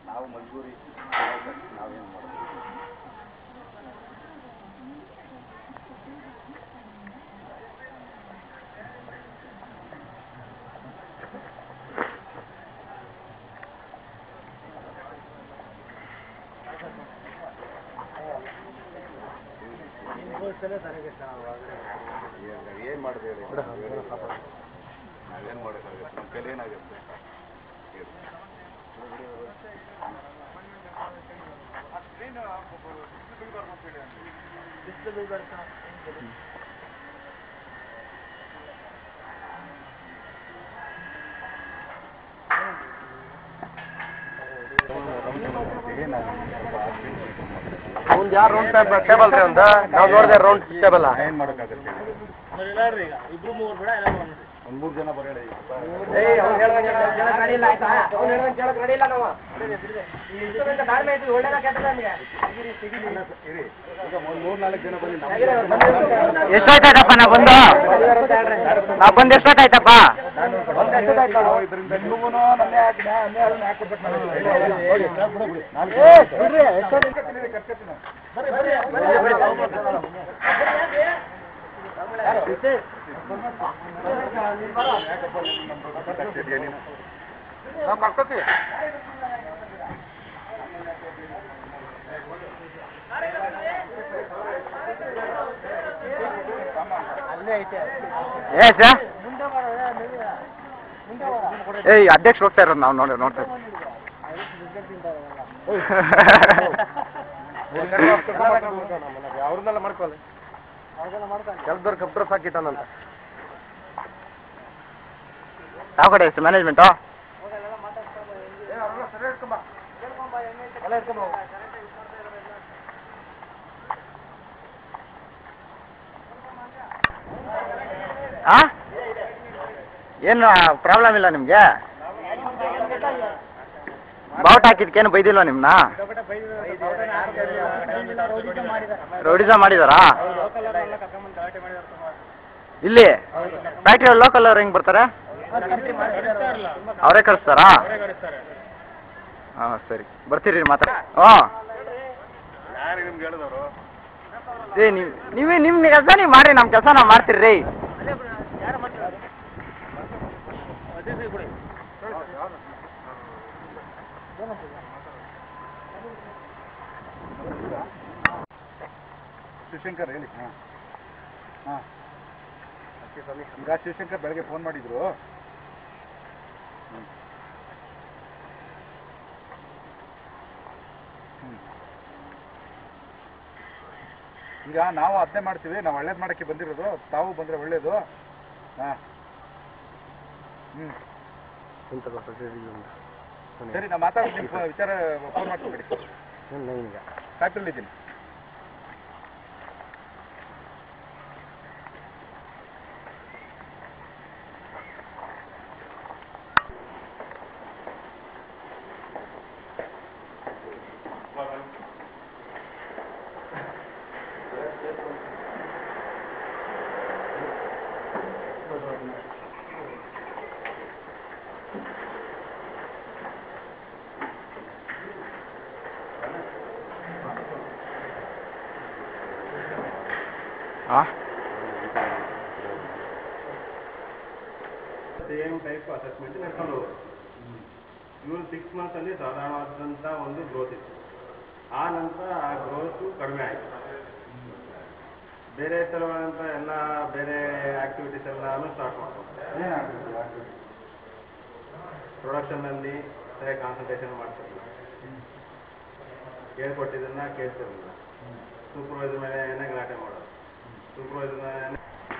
ನಾವು ಮಜಬೂರಿ ನಾವೇನು ಮಾಡೋದು ಏನು ಮಾಡಿದೆ ಹೇಳಿ ನಾವೇನು ಮಾಡೋಕ್ಕಾಗುತ್ತೆ ನಮ್ಮ ಕೈಲಿ ಏನಾಗುತ್ತೆ ಹೇಳಿ. ಅವ್ನ್ ಯಾರು ರೌಂಡ್ ಟೇಬಲ್ ರೀ ಒಂದ ನಾವು ನೋಡಿದೆ ರೌಂಡ್ ಟೇಬಲ್ ಏನು ಮಾಡೋಕ್ಕಾಗುತ್ತೆ ಹೇಳಿ? ಒಂದ್ ಮೂರು ಜನ ಬರೋಣ ಇರಿ ಈಗ ಒಂದು ಮೂರು ನಾಲ್ಕು ಜನ ಬಂದು ನಮ್ಮ ಎಷ್ಟಾಯ್ತಪ್ಪ ನಾ ಬಂದು ನಾ ಬಂದು ಎಷ್ಟಾಯ್ತಪ್ಪ ಇದರಿಂದ ನಿಮಗೂ ನನ್ನೇ ಹಾಕಿ ನನ್ನೇ ಅದನ್ನ ಹಾಕ್ಕೊಡ್ಬೇಕು ನಾನು. ಹೇಳಿ, ಹೇಳಿ, ಬಿಡು, ಬಿಡು. ನಾಲ್ಕು ಜನ. ಕರ್ಕೊತೀನಿ. ಯಾಕಪ್ಪ ನೀನು ನಮ್ಮ ಬಗ್ಗೆ ಕರ್ಕೊತೀಯ ನೀನು? ನಾವು ಕರ್ಕೋತೀವಿ ಏ ಸರ್ ಏಯ್ ಅಧ್ಯಕ್ಷ ಹೋಗ್ತಾ ಇರೋದು ನಾವು ನೋಡಿ ನೋಡ್ತಾ ಇದ್ದೀವಿ. ಅವ್ರನ್ನೆಲ್ಲ ಮಾಡ್ಕೊಳ್ಳಿ ಕೆಲಸದವ್ರು ಕಂಪ್ಯೂಟರ್ ಹಾಕಿಟ್ಟಾನಂತ ಯಾವ ಕಡೆ ಎಷ್ಟು ಮ್ಯಾನೇಜ್ಮೆಂಟು ಆ ಏನು ಪ್ರಾಬ್ಲಮ್ ಇಲ್ಲ ನಿಮಗೆ ಬಾವುಟ ಹಾಕಿದ್ಕೇನು ಬೈದಿಲ್ವಾ ನಿಮ್ಮನ್ನ ರೌಡಿಸ ಮಾಡಿದಾರಾ ಇಲ್ಲಿ ಫ್ಯಾಕ್ಟ್ರಿ ಲೋಕಲ್ ಅವ್ರು ಹೆಂಗ್ ಬರ್ತಾರೆ ಅವರೇ ಕಳಿಸ್ತಾರಾ ಹಾಂ ಸರಿ ಬರ್ತೀರಿ ಮಾತ್ರ ಹಾಂ ಯಾರು ನಿಮ್ಗೆ ಹೇಳಿದವರು ಏ ನೀವು ನೀವೇ ನಿಮ್ಮ ಕೆಲಸ ನೀವು ಮಾಡಿ ನಮ್ಮ ಕೆಲಸ ನಾವು ಮಾಡ್ತೀರಿ ರೀ ಶಿವಶಂಕರ್ ಹೇಳಿ ಹಾಂ ಹಾಂ ಈಗ ಶಿವಶಂಕರ್ ಬೆಳಗ್ಗೆ ಫೋನ್ ಮಾಡಿದ್ರು ಹ್ಮ್. ಹ್ಮ್. ಈಗ ನಾವು ಅದನ್ನೇ ಮಾಡ್ತೀವಿ ನಾವು ಒಳ್ಳೇದು ಮಾಡೋಕ್ಕೆ ಬಂದಿರೋದು ತಾವು ಬಂದರೆ ಒಳ್ಳೇದು ಹಾಂ ಹ್ಞೂ ಸರಿ ನಾ ಮಾತಾಡ್ತೀನಿ ನಿಮ್ಮ ವಿಚಾರ ಫೋನ್ ಮಾಡ್ಕೊಬೇಡಿ ಫ್ಯಾಕ್ಟ್ರಿಲಿದ್ದೀನಿ ಹಾಂ ಸೇಮ್ ಟೈಪ್ ಅಸೆಸ್ಮೆಂಟ್ ನಡ್ಕೊಂಡು ಹೋಗೋದು ಇವರು ಸಿಕ್ಸ್ ಮಂತ್ಸಲ್ಲಿ ಸಾಧಾರಣವಾದಂಥ ಒಂದು ಗ್ರೋತ್ ಇತ್ತು ಆ ನಂತರ ಆ ಗ್ರೋತು ಕಡಿಮೆ ಆಯಿತು ಬೇರೆ ಥರವಾದಂಥ ಎಲ್ಲ ಬೇರೆ ಆಕ್ಟಿವಿಟೀಸ್ ಎಲ್ಲಾನು ಸ್ಟಾರ್ಟ್ ಮಾಡ್ಕೊಂಡು ಪ್ರೊಡಕ್ಷನ್ನಲ್ಲಿ ಸರಿಯಾಗಿ ಕಾನ್ಸಂಟ್ರೇಷನ್ ಮಾಡ್ತಿರಲಿಲ್ಲ ಹೇಳ್ಕೊಟ್ಟಿದ್ದನ್ನ ಕೇಳ್ತಿರಲಿಲ್ಲ ಸೂಪರ್ವೈಸರ್ ಮೇಲೆ ಗಲಾಟೆ ಮಾಡೋದು ಸೂಪರ್ವೈಸರ್ ಮೇಲೆ